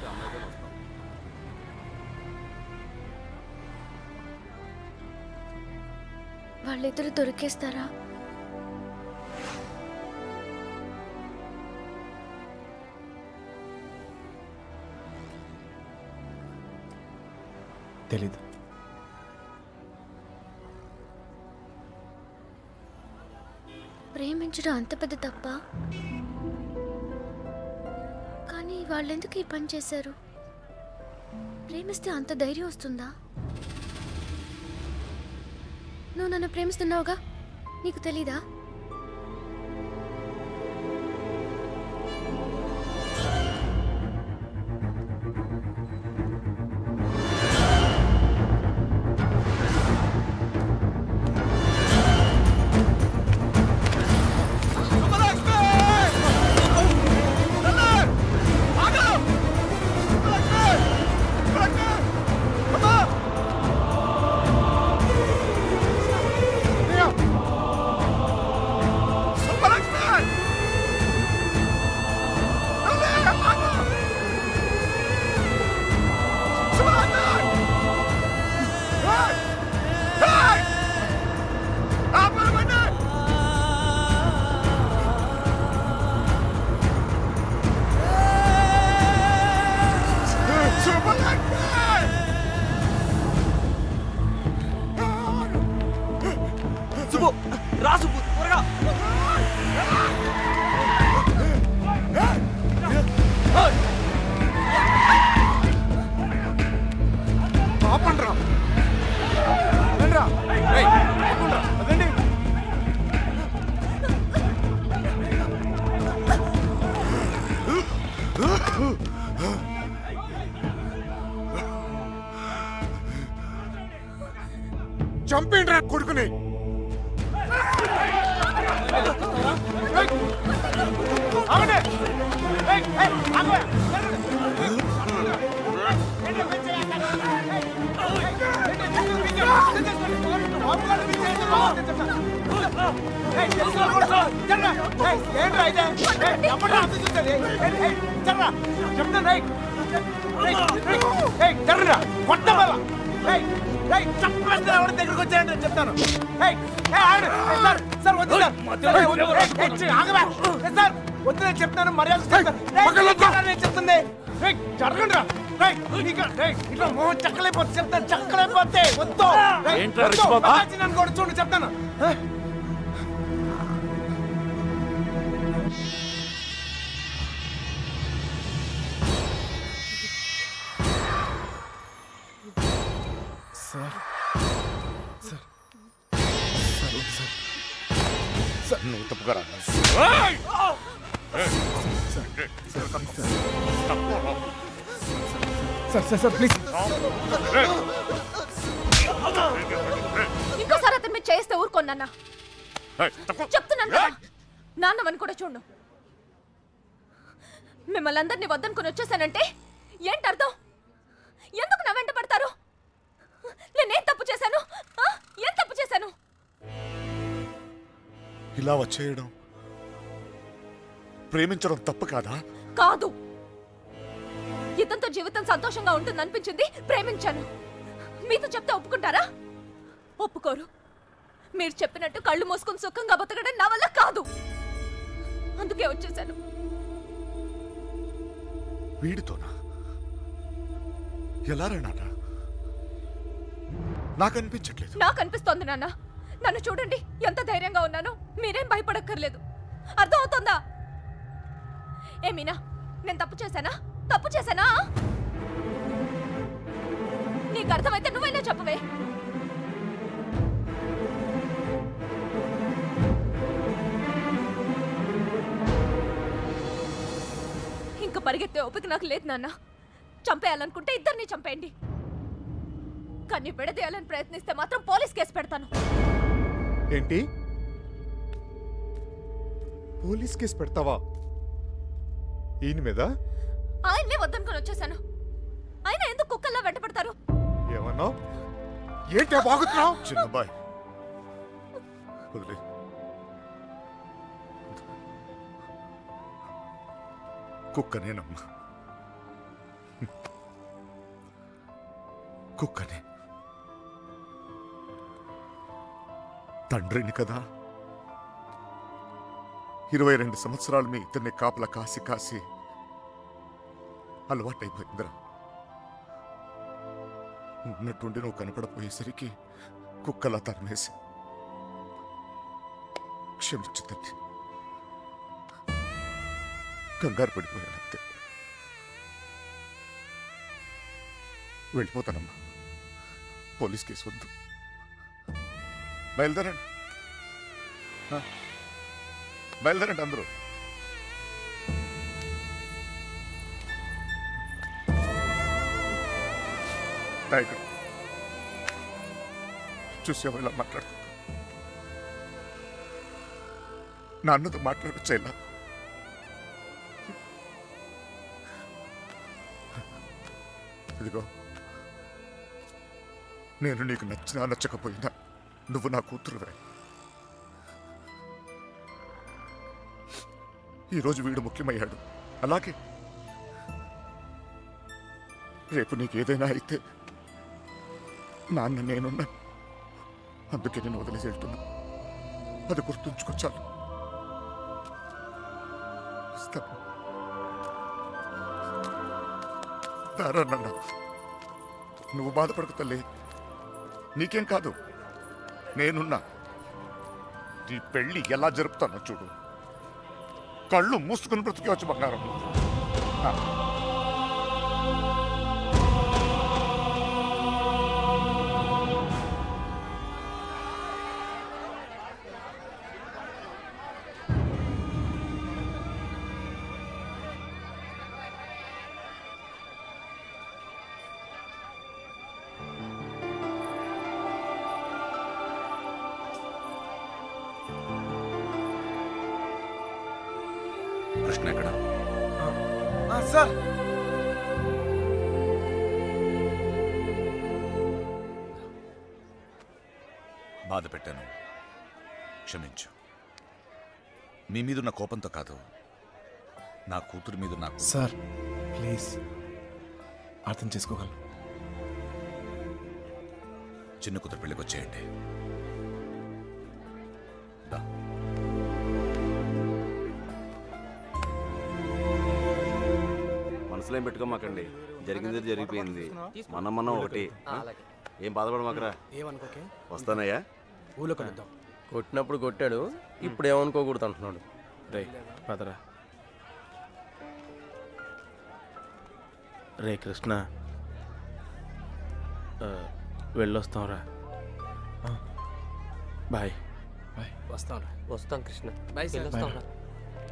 అయితే అమ్మాయితో వస్తాం వాళ్ళిద్దరు దొరికేస్తారా తెలీదు ప్రేమించడం అంత పెద్ద తప్ప కానీ వాళ్ళెందుకు ఈ పని చేశారు ప్రేమిస్తే అంత ధైర్యం వస్తుందా నువ్వు నన్ను ప్రేమిస్తున్నావుగా నీకు తెలీదా సుబ్బు రా సుబ్బు త్వరగా ఆపండ్రా అదండ్రా రేయ్, ఆపండ్రా అదండి చంపేండ్రా కొడుకుని ఆగండి ఏయ్, ఏయ్, ఆగు. దగ్గరకు వచ్చాయండి చెప్తాను ఏయ్, ఏయ్, ఆగండి. ఏయ్, సార్, సార్, వద్దు సార్. ఏయ్, వద్దు. ఏయ్, ఏయ్, ఛీ, ఆగవా. ఏయ్, సార్, వద్దు నేను చెప్తాను మర్యాద చెప్తాను. ఏయ్, ఏంట్రా నేను చెప్తుంది ఏయ్, జరగండి రా. ఏయ్, ఇక- ఏయ్, ఇట్లా మొహం చక్కలైపోతే చెప్తాను చక్కలైపోతే వద్దు ఏయ్, ఏంట్రా వద్దు. రిషిబాబు? మహాజీ నన్ను కూడా చూడు చెప్తాను ఏయ్. సార్ నువ్వు తప్పుకరా సార్ సార్ సార్ ప్లీజ్ ఇంకోసారి అతను మీరు చేస్తే ఊరుకోన్నా చెప్తున్నాను కదా నాన్నవని కూడా చూడు మిమ్మల్ని అందరినీ వద్దనుకుని వచ్చేసానంటే ఏంటి అర్థం ఎందుకు నా వెంట పడతారు నేనేం తప్పు చేశాను ఆ? ఏం తప్పు చేశాను ఇలా వచ్చేయడం ప్రేమించడం తప్పు కాదా కాదు ఇతనితో జీవితం సంతోషంగా ఉంటుంది అనిపించింది ప్రేమించాను మీతో చెప్తే ఒప్పుకుంటారా ఒప్పుకోరు మీరు చెప్పినట్టు కళ్ళు మూసుకుని సుఖంగా బతకడం నా వల్ల కాదు అందుకే వచ్చేసాను వీడితోనా ఎలా నాన్న నాకు అనిపించట్లేదు నాకు అనిపిస్తోంది నాన్న నన్ను చూడండి ఎంత ధైర్యంగా ఉన్నాను మీరేం భయపడక్కర్లేదు అర్థమవుతోందా ఏమీనా నేను తప్పు చేశానా తప్పు చేశానా నీకు అర్థమైతే నువ్వైనా చెప్పవే ఇంక పరిగెత్తే ఓపిక నాకు లేదు నాన్న చంపేయాలనుకుంటే ఇద్దరిని చంపేయండి కానీ విడదీయాలని ప్రయత్నిస్తే మాత్రం పోలీస్ కేసు పెడతాను ఏంటి పోలీస్ కేసు పెడతావా ఈయన మీద ఆయన్నే వద్దనుకొని వచ్చేసాను ఆయన ఎందుకు కుక్కల్లా వెంటపడతారు ఏమన్నావు ఏంటి బాగుతున్నావు చిన్నబాయ్ వదిలే కుక్కనేనమ్మా కుక్కనే తండ్రిని కదా ఇరవై రెండు సంవత్సరాలు మీ ఇద్దరిని కాపలా కాసి కాసి అలవాటైపోయిందిరా ఉన్నట్టుండి నువ్వు కనపడపోయేసరికి కుక్కలా తరిమేసి క్షమించు తల్లి కంగారు పడిపోయాను అంతే వెళ్ళిపోతానమ్మా పోలీస్ కేసు వద్దు బయలుదేరండి ఆ, బయలుదేరండి అందరూ నాయకుడు చూసేవా ఇలా మాట్లాడుతుందా నాన్నతో మాట్లాడొచ్చా ఇలా ఇదిగో నేను నీకు నచ్చినా నచ్చకపోయినా నువ్వు నా కూతురువే ఈరోజు వీడు ముఖ్యమయ్యాడు అలాగే రేపు నీకు ఏదైనా అయితే నాన్న నేనున్నా అందుకే నేను వదిలేసి వెళ్తున్నా అది గుర్తుంచుకో చాలు వస్తాను దారా నాన్న నువ్వు బాధపడకు తల్లి నీకేం కాదు నేనున్నా నీ పెళ్లి ఎలా జరుపుతానో చూడు కళ్ళు మూసుకుని బ్రతికేవచ్చు బంగారం ఆ. కృష్ణ ఎక్కడ సార్ బాధ పెట్టాను క్షమించు మీ మీదున్న కోపంతో కాదు నా కూతురు మీద నాకు సార్ ప్లీజ్ అర్థం చేసుకోగలను చిన్న కూతురు పెళ్ళికి వచ్చేయండి దా. మనసులో ఏం పెట్టుకోమాకండి జరిగింది జరిగిపోయింది మనం మనం ఒకటి ఆ? ఏం బాధపడమాకరా ఏమనుకోకే వస్తానయ్యా ఊళ్ళో కలుద్దాం కొట్టినప్పుడు కొట్టాడు ఇప్పుడు ఏమనుకోకూడదు అంటున్నాడు రే పదరా రే కృష్ణ ఆ, వెళ్ళొస్తాంరా ఆ, బాయ్ వస్తాం వస్తాం కృష్ణ బాయ్ సార్ వెళ్ళొస్తాంరా